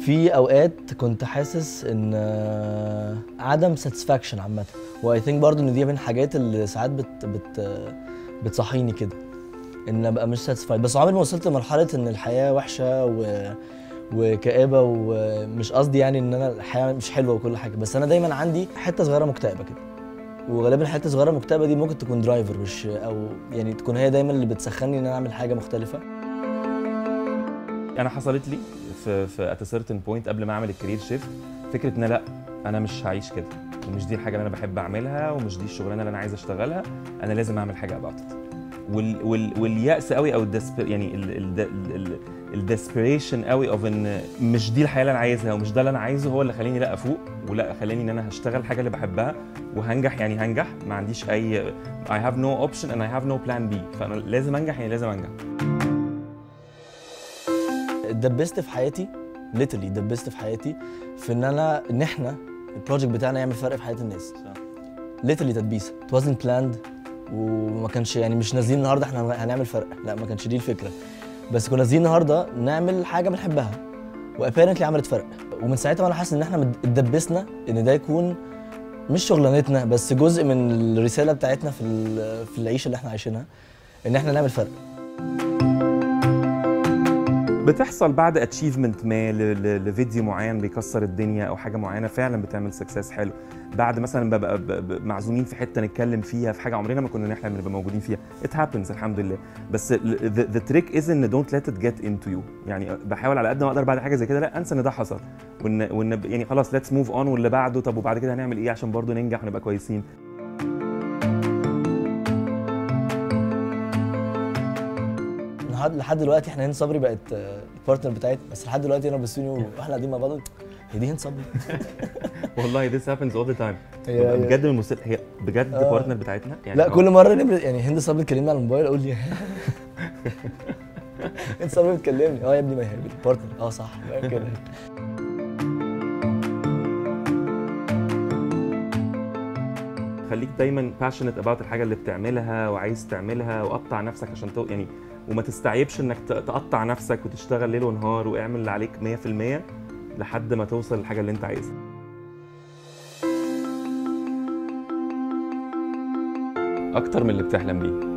في اوقات كنت حاسس ان آه، عدم ساتسفاكشن عامه واي ثينك برضو ان دي من الحاجات اللي ساعات بت بت بتصحيني كده ان ابقى مش ساتسفايد بس عمري ما وصلت لمرحله ان الحياه وحشه و وكآبة ومش قصدي يعني ان انا الحياه مش حلوه وكل حاجه بس انا دايما عندي حته صغيره مكتئبه كده وغالبا الحته الصغيره المكتئبه دي ممكن تكون درايفر مش او يعني تكون هي دايما اللي بتسخني ان انا اعمل حاجه مختلفه انا حصلت لي في في ات سيرتن بوينت قبل ما اعمل الكارير شيفت فكره ان لا انا مش هعيش كده ومش دي الحاجه اللي انا بحب اعملها ومش دي الشغلانه اللي انا عايز اشتغلها انا لازم اعمل حاجه اباوت وال وال واليأس قوي او الدسبر يعني الديسبريشن قوي اوف ان مش دي الحياه اللي انا عايزها ومش ده اللي انا عايزه هو اللي خليني لا افوق ولا خلاني ان انا هشتغل الحاجه اللي بحبها وهنجح يعني هنجح ما عنديش اي I have no option and I have no plan B فانا لازم انجح يعني لازم انجح اتدبست في حياتي ليترلي اتدبست في حياتي في ان انا ان احنا البروجكت بتاعنا يعمل فرق في حياه الناس ليترلي تدبيسه it wasn't planned وما كانش يعني مش نازلين النهارده احنا هنعمل فرق لا ما كانش دي الفكره بس كنا نازلين النهارده نعمل حاجه بنحبها وابيرنتلي عملت فرق ومن ساعتها وانا حاسس ان احنا مد- اتدبسنا ان ده يكون مش شغلانتنا بس جزء من الرساله بتاعتنا في ال- في العيشه اللي احنا عايشينها ان احنا نعمل فرق بتحصل بعد اتشيفمنت ما ل- ل- لفيديو معين بيكسر الدنيا او حاجه معينه فعلا بتعمل سكسس حلو بعد مثلا ببقى ب- ب- معزومين في حته نتكلم فيها في حاجه عمرنا ما كنا ان احنا بنبقى موجودين فيها ات هابنز الحمد لله بس ذا تريك از ان دونت ليت ات جيت انتو يو يعني بحاول على قد ما اقدر بعد حاجه زي كده لا انسى ان ده حصل وان وان ب- يعني خلاص ليتس موف اون واللي بعده طب وبعد كده هنعمل ايه عشان برضه ننجح ونبقى كويسين لحد لحد دلوقتي احنا هند صبري بقت آه، البارتنر بتاعتنا بس لحد دلوقتي انا بسوني واحنا قاعدين مع بعض هي دي هند صبري والله this happens all the time هي- هي- بجد الممثل هي بجد آه. بارتنر بتاعتنا يعني لا هو- كل مره نبرد يعني هند صبري تكلمني على الموبايل اقول لي هند صبري بتكلمني اه يا ابني ما هي بارتنر اه صح كده خليك دايما passionate about الحاجه اللي بتعملها وعايز تعملها وقطع نفسك عشان تو... يعني وما تستعيبش انك ت- تقطع نفسك وتشتغل ليل ونهار واعمل اللي عليك 100% لحد ما توصل للحاجه اللي انت عايزها اكتر من اللي بتحلم بيه